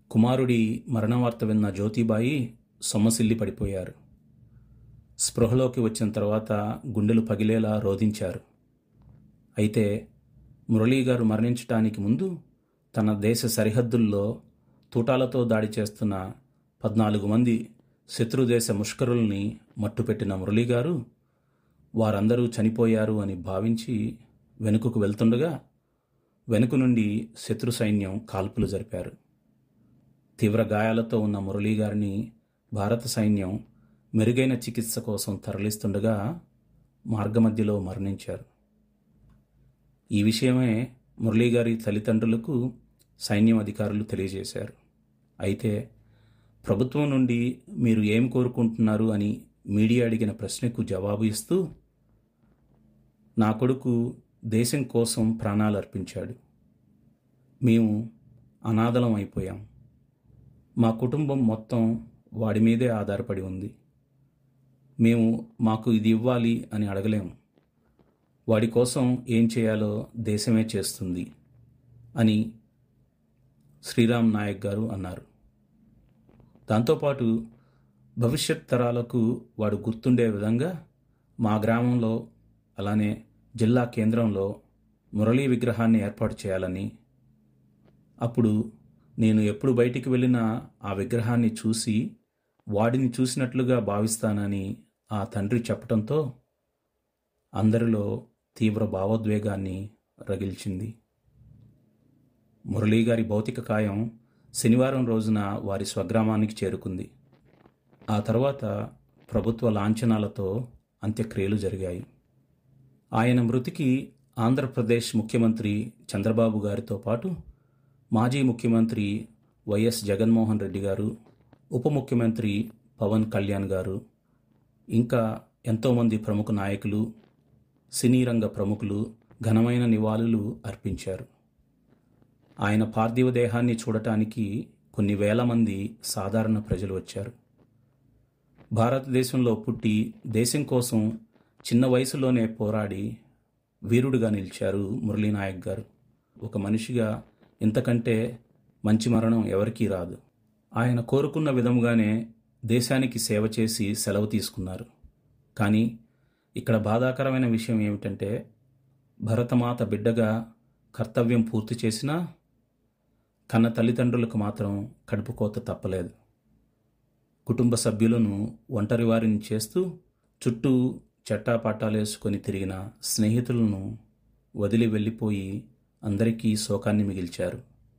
కుమారుడి మరణవార్త విన్న జ్యోతిబాయి సొమ్మసిల్లి పడిపోయారు స్పృహలోకి వచ్చిన తర్వాత గుండెలు పగిలేలా రోధించారు అయితే మురళీ గారు మరణించటానికి ముందు తన దేశ సరిహద్దుల్లో తూటాలతో దాడి చేస్తున్న పద్నాలుగు మంది శత్రుదేశ ముష్కరుల్ని మట్టుపెట్టిన మురళీ గారు వారందరూ చనిపోయారు అని భావించి వెనుకకు వెళ్తుండగా వెనుక నుండి శత్రు సైన్యం కాల్పులు జరిపారు తీవ్ర గాయాలతో ఉన్న మురళీ గారిని భారత సైన్యం మెరుగైన చికిత్స కోసం తరలిస్తుండగా మార్గమధ్యలో మరణించారు ఈ విషయమే మురళీ గారి తల్లిదండ్రులకు సైన్యం అధికారులు తెలియజేశారు అయితే ప్రభుత్వం నుండి మీరు ఏం కోరుకుంటున్నారు అని మీడియా అడిగిన ప్రశ్నకు జవాబు ఇస్తూ నా కొడుకు దేశం కోసం ప్రాణాలు అర్పించాడు మేము అనాథలం అయిపోయాం మా కుటుంబం మొత్తం వాడి మీదే ఆధారపడి ఉంది మేము మాకు ఇది ఇవ్వాలి అని అడగలేము వాడి కోసం ఏం చేయాలో దేశమే చేస్తుంది అని శ్రీరామ్ నాయక్ గారు అన్నారు దాంతోపాటు భవిష్యత్ తరాలకు వాడు గుర్తుండే విధంగా మా గ్రామంలో అలానే జిల్లా కేంద్రంలో మురళీ విగ్రహాన్ని ఏర్పాటు చేయాలని అప్పుడు నేను ఎప్పుడు బయటికి వెళ్ళినా ఆ విగ్రహాన్ని చూసి వాడిని చూసినట్లుగా భావిస్తానని ఆ తండ్రి చెప్పడంతో అందరిలో తీవ్ర భావోద్వేగాన్ని రగిల్చింది మురళీ గారి భౌతిక కాయం శనివారం రోజున వారి స్వగ్రామానికి చేరుకుంది ఆ తర్వాత ప్రభుత్వ లాంఛనాలతో అంత్యక్రియలు జరిగాయి ఆయన మృతికి ఆంధ్రప్రదేశ్ ముఖ్యమంత్రి చంద్రబాబు గారితో పాటు మాజీ ముఖ్యమంత్రి వైఎస్ జగన్మోహన్ రెడ్డి గారు ఉప ముఖ్యమంత్రి పవన్ కళ్యాణ్ గారు ఇంకా ఎంతోమంది ప్రముఖ నాయకులు సినీ రంగ ప్రముఖులు ఘనమైన నివాళులు అర్పించారు ఆయన పార్థివ దేహాన్ని చూడటానికి కొన్ని వేల మంది సాధారణ ప్రజలు వచ్చారు భారతదేశంలో పుట్టి దేశం కోసం చిన్న వయసులోనే పోరాడి వీరుడిగా నిలిచారు మురళీనాయక్ గారు ఒక మనిషిగా ఇంతకంటే మంచి మరణం ఎవరికీ రాదు ఆయన కోరుకున్న విధముగానే దేశానికి సేవ చేసి సెలవు తీసుకున్నారు కానీ ఇక్కడ బాధాకరమైన విషయం ఏమిటంటే భరతమాత బిడ్డగా కర్తవ్యం పూర్తి చేసినా కన్న తల్లిదండ్రులకు మాత్రం కడుపు కోత తప్పలేదు కుటుంబ సభ్యులను ఒంటరి వారిని చేస్తూ చుట్టూ చట్టాపట్టాలేసుకొని తిరిగిన స్నేహితులను వదిలి వెళ్ళిపోయి అందరికీ శోకాన్ని మిగిల్చారు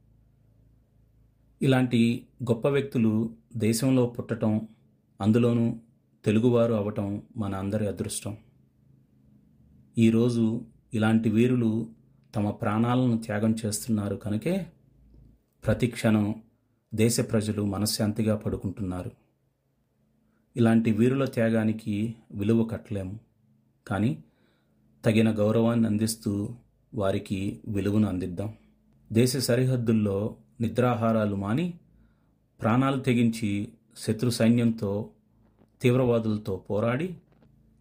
ఇలాంటి గొప్ప వ్యక్తులు దేశంలో పుట్టటం అందులోనూ తెలుగువారు అవటం మన అందరి అదృష్టం ఈరోజు ఇలాంటి వీరులు తమ ప్రాణాలను త్యాగం చేస్తున్నారు కనుకే ప్రతి క్షణం దేశ ప్రజలు మనశ్శాంతిగా పడుకుంటున్నారు ఇలాంటి వీరుల త్యాగానికి విలువ కట్టలేము కానీ తగిన గౌరవాన్ని అందిస్తూ వారికి విలువను అందిద్దాం దేశ సరిహద్దుల్లో నిద్రాహారాలు మాని ప్రాణాలు తెగించి శత్రు సైన్యంతో తీవ్రవాదులతో పోరాడి